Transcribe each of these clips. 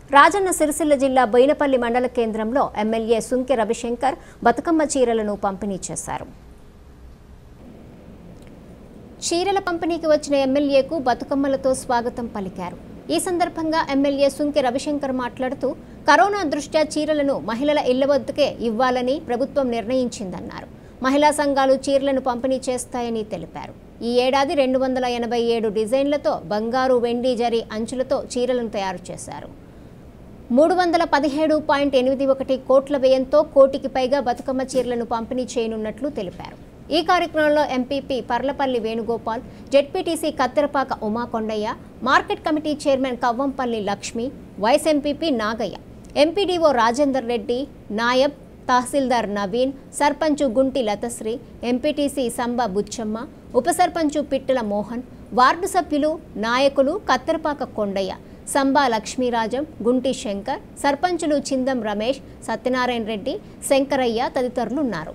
రాజన్న సిరిసిల్ల జిల్లా బోయినపల్లి మండల కేంద్రంలో ఎమ్మెల్యే సుంకె రవిశంకర్ బతుకమ్మ చీరలను పంపిణీ చేశారు చీరల పంపిణీకి వచ్చిన ఎమ్మెల్యేకు బతుకమ్మలతో స్వాగతం పలికారు ఈ సందర్భంగా ఎమ్మెల్యే సుంకె రవిశంకర్ మాట్లాడుతూ కరోనా దృష్ట్యా చీరలను మహిళల ఇళ్ల వద్దకే ఇవ్వాలని ప్రభుత్వం నిర్ణయించిందన్నారు మహిళా సంఘాలు చీరలను పంపిణీ చేస్తాయని తెలిపారు ఈ ఏడాది రెండు వందల ఎనభై ఏడు డిజైన్లతో బంగారు వెండి జరి అంచులతో చీరలను తయారు చేశారు మూడు వందల పదిహేడు పాయింట్ ఎనిమిది ఒకటి కోట్ల వ్యయంతో కోటికి పైగా బతుకమ్మ చీరలను పంపిణీ చేయనున్నట్లు తెలిపారు ఈ కార్యక్రమంలో MPP Parlapalli Venugopal ZPTC Katterapaka Umakondaiah market committee chairman Kavvampalli Lakshmi vice MPP Nagaiah MPDO Rajender Reddy నాయబ్ తహసీల్దార్ నవీన్ సర్పంచు గుంటి లతశ్రీ ఎంపీటీసీ సంబ బుచ్చమ్మ ఉప సర్పంచు పిట్టల మోహన్ వార్డు సభ్యులు నాయకులు కత్తెరపాక కొండయ్య సంబా లక్ష్మీరాజం గుంటి శంకర్ సర్పంచులు చిందం రమేష్ సత్యనారాయణ రెడ్డి శంకరయ్య తదితరులు ఉన్నారు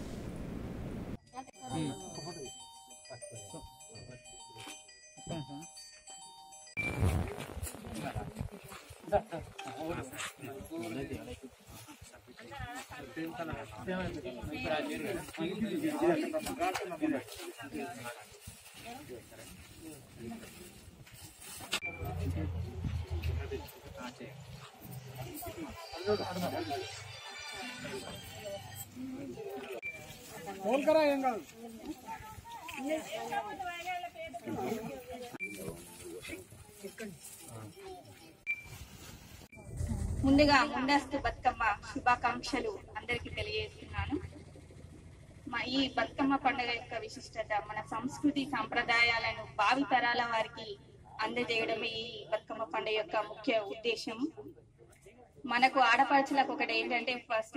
ముందుగా ముందస్తు బతుకమ్మ శుభాకాంక్షలు అందరికీ తెలియజేస్తున్నాను మా ఈ బతుకమ్మ పండుగ యొక్క విశిష్టత మన సంస్కృతి సంప్రదాయాలను భావి తరాల వారికి అందజేయడమే ఈ బతుకమ్మ పండుగ యొక్క ముఖ్య ఉద్దేశం మనకు ఆడపడుచులకు ఒకటి ఏంటంటే ఫస్ట్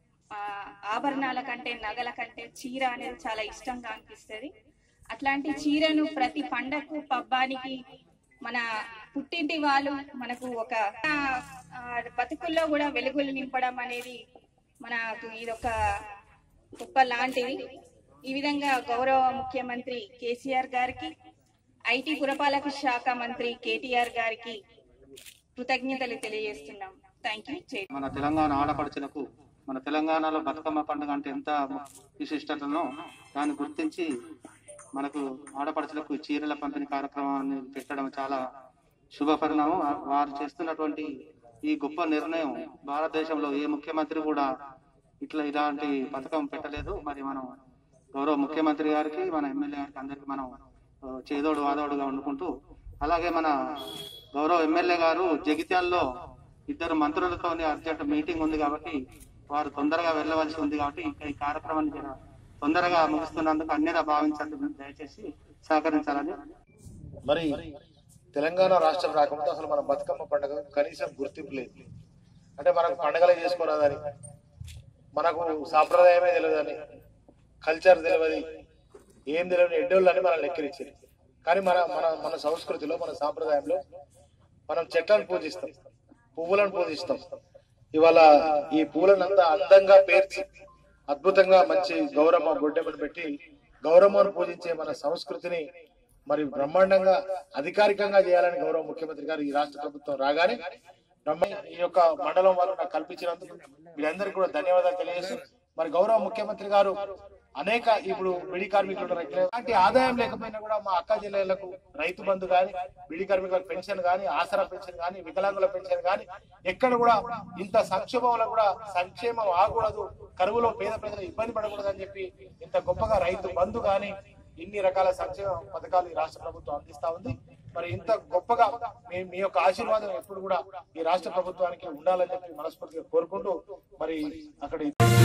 ఆభరణాల కంటే నగల కంటే చీర అనేది చాలా ఇష్టంగా అనిపిస్తుంది అట్లాంటి చీరను ప్రతి పండగకు పబ్బానికి మన పుట్టింటి వాళ్ళు మనకు ఒక ఆ, బతుకుల్లో కూడా వెలుగులు నింపడం అనేది మనకు ఇదొక గొప్ప లాంటిది ఈ విధంగా గౌరవ ముఖ్యమంత్రి కేసీఆర్ గారికి ఐటీ పురపాలక శాఖ మంత్రి కేటీఆర్ గారికి కృతజ్ఞతలు తెలియజేస్తున్నాం థ్యాంక్ యూ జై మన తెలంగాణ ఆడపడుచులకు మన తెలంగాణలో బతుకమ్మ పండుగ అంటే ఎంత విశిష్టతనో దాన్ని గుర్తించి మనకు ఆడపడుచులకు చీరల పంపిణీ కార్యక్రమాన్ని పెట్టడం చాలా శుభ పరిణామం వారు చేస్తున్నటువంటి ఈ గొప్ప నిర్ణయం భారతదేశంలో ఏ ముఖ్యమంత్రి కూడా ఇట్లా ఇలాంటి పథకం పెట్టలేదు మరి మనం గౌరవ ముఖ్యమంత్రి గారికి మన ఎమ్మెల్యే గారికి అందరికి మనం ఆ, చేదోడు వాదోడుగా వండుకుంటూ అలాగే మన గౌరవ ఎమ్మెల్యే గారు జగిత్యాల్లో ఇద్దరు మంత్రులతోని అర్జెంట్ మీటింగ్ ఉంది కాబట్టి వారు తొందరగా వెళ్ళవలసి ఉంది కాబట్టి ఇంకా ఈ కార్యక్రమాన్ని జర తొందరగా ముగిస్తున్నందుకు అన్యదా భావించండి దయచేసి సహకరించాలని మరి తెలంగాణ రాష్ట్రం రాకముందు అసలు మన బతుకమ్మ పండుగ కనీసం గుర్తింపు లేదు అంటే మనకు పండగలే చేసుకోరాదని మనకు సాంప్రదాయమే తెలియదని కల్చర్ తెలియదు ఏం తెలియని ఎడ్డోళ్ళని మనం లెక్కరించింది కానీ మన మన మన సంస్కృతిలో మన సాంప్రదాయంలో మనం చెట్లను పూజిస్తాం పువ్వులను పూజిస్తాం ఇవాళ ఈ పూలను అంతా అందంగా పేర్చి అద్భుతంగా మంచి గౌరమ్మ గొడ్డెమ్మను పెట్టి గౌరమ్మను పూజించే మన సంస్కృతిని మరి బ్రహ్మాండంగా అధికారికంగా చేయాలని గౌరవ ముఖ్యమంత్రి గారు ఈ రాష్ట్ర ప్రభుత్వం రాగానే బ్రహ్మ ఈ యొక్క మండలం వారు నాకు కల్పించినందుకు వీరందరికీ కూడా ధన్యవాదాలు తెలియజేస్తూ మరి గౌరవ ముఖ్యమంత్రి గారు అనేక ఇప్పుడు బిడి కార్మికులు ఉన్నారు. ఇలాంటి ఆదాయం లేకపోయినా కూడా మా అక్క జిల్లాలకు రైతు బంధు గాని బిడి కార్మికులకు పెన్షన్ గాని ఆసరా పెన్షన్ గాని వికలాంగుల పెన్షన్ గాని ఎక్కడ కూడా ఇంత సంక్షోభంలో కూడా సంక్షేమం ఆగకూడదు కరువులో పేద ప్రజలు ఇబ్బంది పడకూడదు అని చెప్పి ఇంత గొప్పగా రైతు బంధు గాని ఇన్ని రకాల సంక్షేమ పథకాలు ఈ రాష్ట్ర ప్రభుత్వం అందిస్తా ఉంది మరి ఇంత గొప్పగా మీ మీ యొక్క ఆశీర్వాదం ఎప్పుడు కూడా ఈ రాష్ట్ర ప్రభుత్వానికి ఉండాలని చెప్పి మనస్ఫూర్తిగా కోరుకుంటూ మరి అక్కడ